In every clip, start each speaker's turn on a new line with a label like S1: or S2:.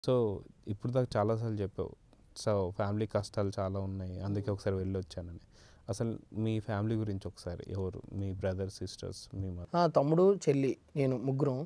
S1: So ఇప్పుడు దాకా చాలాసార్లు చెప్పావు సో ఫ్యామిలీ కష్టాలు చాలా ఉన్నాయి అందుకే ఒకసారి వెళ్ళి వచ్చానని అసలు మీ ఫ్యామిలీ గురించి ఒకసారి ఎవరు మీ బ్రదర్ సిస్టర్స్ మీ మదర్
S2: ఆ, తమ్ముడు చెల్లి నేను ముగ్గురం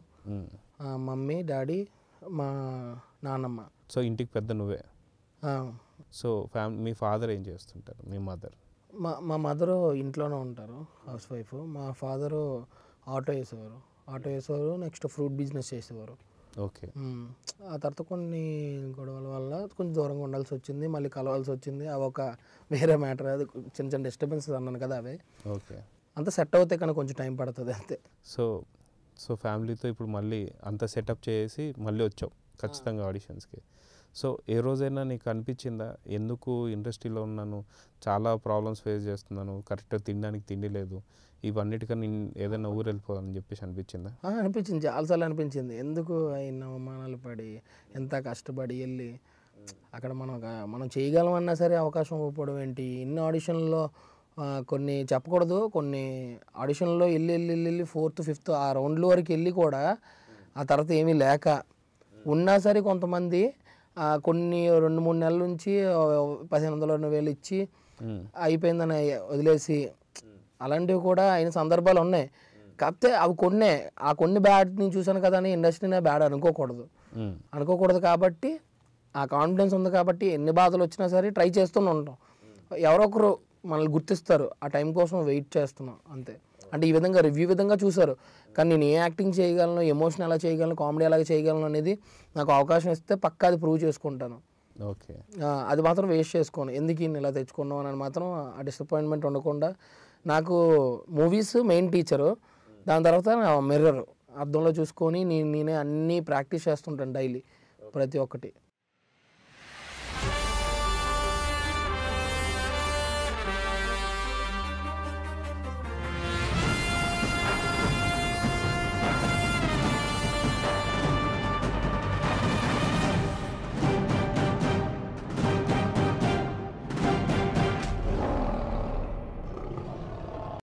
S2: ఆ, మమ్మీ డాడీ మా నాన్నమ్మ
S1: సో ఇంటికి పెద్ద నువ్వే
S2: ఆ,
S1: సో ఫ్యామ్ మీ ఫాదర్ ఏం చేస్తుంటారు మీ మదర్
S2: మా మా మదరు ఇంట్లోనే ఉంటారు హౌస్ వైఫ్ మా ఫాదరు ఆటో వేసేవారు ఆటో వేసేవారు నెక్స్ట్ ఫ్రూట్ బిజినెస్ చేసేవారు
S1: ఓకే
S2: మ్మ్. ఆ తర్వాత కొన్ని గొడవల వల్ల కొంచెం దూరంగా ఉండాల్సి వచ్చింది మళ్ళీ కలవాల్సి వచ్చింది అవి ఒక వేరే మ్యాటర్ అది చిన్న చిన్న డిస్టర్బెన్సెస్ అన్నాను కదా అవి
S1: ఓకే
S2: అంతా సెట్ అవుతే కానీ కొంచెం టైం పడుతుంది అంతే
S1: సో సో ఫ్యామిలీతో ఇప్పుడు మళ్ళీ అంత సెటప్ చేసి మళ్ళీ వచ్చావు ఖచ్చితంగా ఆడిషన్స్కి సో ఏ రోజైనా నీకు అనిపించిందా ఎందుకు ఇండస్ట్రీలో ఉన్నాను చాలా ప్రాబ్లమ్స్ ఫేస్ చేస్తున్నాను కరెక్ట్గా తినడానికి తిండి లేదు ఇవన్నిటికన్నా నేను ఏదైనా ఊరు వెళ్ళిపోవాలని చెప్పేసి అనిపించిందా
S2: ఆ, అనిపించింది చాలాసార్లు అనిపించింది ఎందుకు అయిన అవమానాలు పడి ఎంత కష్టపడి వెళ్ళి అక్కడ మనం ఒక- మనం చేయగలమన్నా సరే అవకాశం ఇవ్వకపోవడం ఏంటి ఇన్ని ఆడిషన్లో ఆ, కొన్ని చెప్పకూడదు కొన్ని ఆడిషన్లో వెళ్ళి వెళ్ళి వెళ్ళి వెళ్ళి ఫోర్త్ ఫిఫ్త్ ఆ రౌండ్ల వరకు వెళ్ళి కూడా ఆ తర్వాత ఏమీ లేక ఉన్నా సరే కొంతమంది ఆ, కొన్ని రెండు మూడు నెలల నుంచి ఆ, పదిహేను వందల రెండు వేలు ఇచ్చి
S1: మ్మ్.
S2: అయిపోయిందని వదిలేసి అలాంటివి కూడా అయిన సందర్భాలు ఉన్నాయి కాకపోతే అవి కొన్నే ఆ కొన్ని బ్యాడ్ని చూశాను కదా అని ఇండస్ట్రీనే బ్యాడ్ అనుకోకూడదు
S1: మ్మ్.
S2: అనుకోకూడదు కాబట్టి ఆ కాన్ఫిడెన్స్ ఉంది కాబట్టి ఎన్ని బాధలు వచ్చినా సరే ట్రై చేస్తూనే ఉంటాం ఎవరో ఒకరు మనల్ని గుర్తిస్తారు ఆ టైం కోసం వెయిట్ చేస్తున్నాం అంతే అంటే ఈ విధంగా రివ్యూ విధంగా చూసారు కానీ నేను ఏ యాక్టింగ్ చేయగలను ఎమోషన్ ఎలా చేయగలను కామెడీ ఎలా చేయగలను అనేది నాకు అవకాశం ఇస్తే పక్కా అది ప్రూవ్ చేసుకుంటాను
S1: ఓకే
S2: ఆ, అది మాత్రం వేస్ట్ చేసుకోను ఎందుకు ఈయన ఇలా తెచ్చుకున్నాం అని మాత్రం ఆ డిసప్పాయింట్మెంట్ ఉండకుండా నాకు మూవీస్ మెయిన్ టీచరు దాని తర్వాత మిర్రర్ అద్దంలో చూసుకొని నేను నేనే అన్నీ ప్రాక్టీస్ చేస్తుంటాను డైలీ ప్రతి ఒక్కటి